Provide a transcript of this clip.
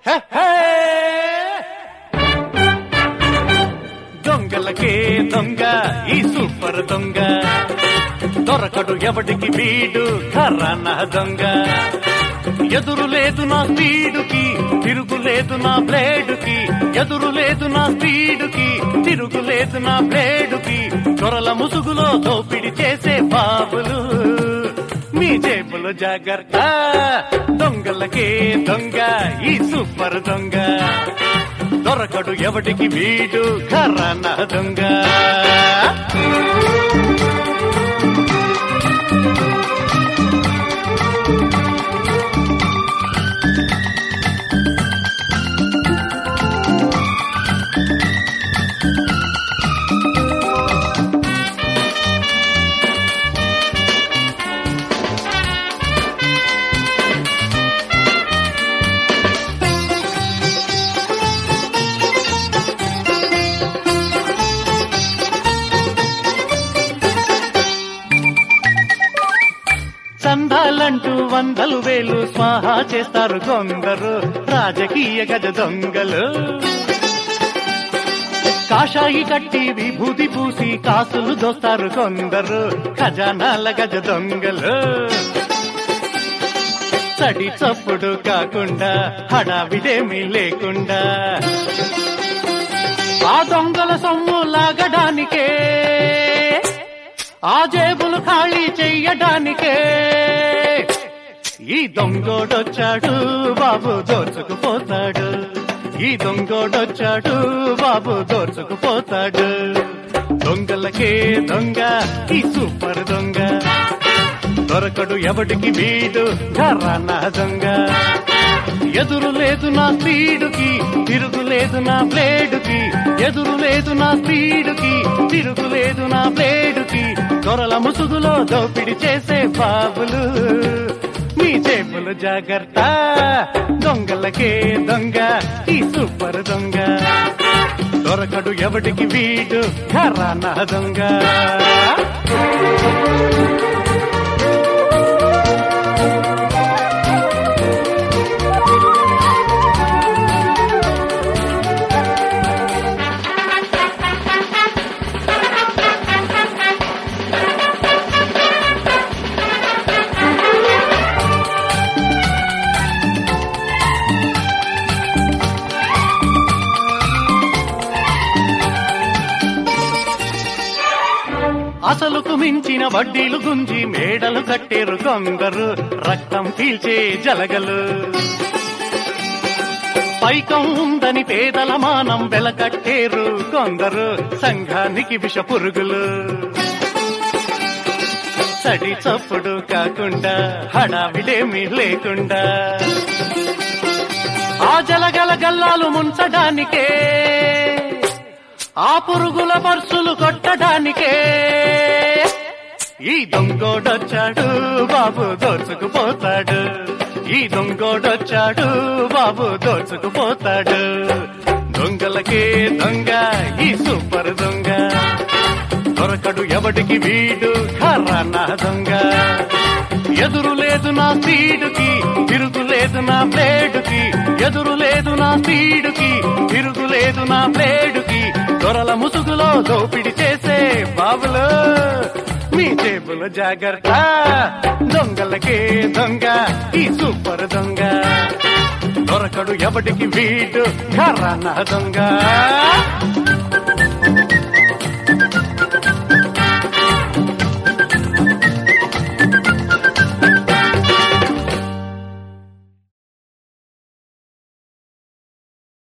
హే, హే! దొంగలకే దొంగ ఈ సూపర్ దొంగ దొరకడు ఎవడికి వీడు ఖరాన దొంగ ఎదురు లేదు నా స్పీడుకి తిరుగు లేదు నా బ్లేడుకి ఎదురు లేదు నా స్పీడుకి తిరుగు లేదు నా బ్లేడుకి దొరల ముసుగులో దోపిడి చేసే బాబులు మీ జేబులో జాగ్రత్త దొంగలకే దొంగ ఈ సూపర్ దొంగ దొరకడు ఎవడికి వీడు ఖరాన దొంగ చందాలంటూ వందలు వేలు స్వాహా చేస్తారు కొందరు రాజకీయ గజ దొంగలు కాషాయి కట్టి విభూతి పూసి కాసులు దోస్తారు కొందరు ఖజానాల గజ దొంగలు చడి చప్పుడు కాకుండా హడావిడేమీ లేకుండా ఆ దొంగల సొమ్ము లాగడానికే ఆ జేబులు ఖాళీ చెయ్యడానికే ఈ దొంగోడొచ్చాడు బాబు దోచుకుపోతాడు ఈ దొంగోడొచ్చాడు బాబు దోచుకుపోతాడు దొంగలకే దొంగ ఈ సూపర్ దొంగ దొరకడు ఎవడికి వీడు ఘరానా దొంగ ఎదురు లేదు నా స్పీడుకి తిరుగు లేదు నా బ్లేడుకి ఎదురు లేదు నా స్పీడుకి తిరుగు లేదు నా బ్లేడుకి దొరల ముసుగులో దోపిడి చేసే బాబులు మీ చేపులు జాగ్రత్త దొంగలకే దొంగ ఈ సూపర్ దొంగ దొరకడు ఎవడికి వీడు ఘరానా దొంగ అసలుకు మించిన వడ్డీలు గుంజి మేడలు కట్టేరు కొందరు రక్తం పీల్చే జలగలు పైకం ఉందని పేదల మానం వెలకట్టేరు కొందరు సంఘానికి విష పురుగులు చడి చప్పుడు కాకుండా హడావిడేమీ లేకుండా ఆ జలగల గల్లాలు ముంచడానికే ఆ పురుగుల పర్సులు కొట్టడానికే ఈ దొంగోడొచ్చాడు బాబు దోచుకుపోతాడు ఈ దొంగోడొచ్చాడు బాబు దోచుకుపోతాడు దొంగలకే దొంగ ఈ సూపర్ దొంగ దొరకడు ఎవడికి వీడు ఖరానా దొంగ ఎదురు లేదు నా సీడుకి తిరుగు లేదు నా బ్లేడుకి ఎదురు లేదు నా సీడుకి తిరుగు లేదు నా బ్లేడుకి దొరల ముసుగులో దోపిడి చేసే బాబులు మీ జేబుల జాగ్రత్త దొంగలకే దొంగ ఈ సూపర్ దొంగ దొరకడు ఎవడికి వీడు ఖరానా దొంగ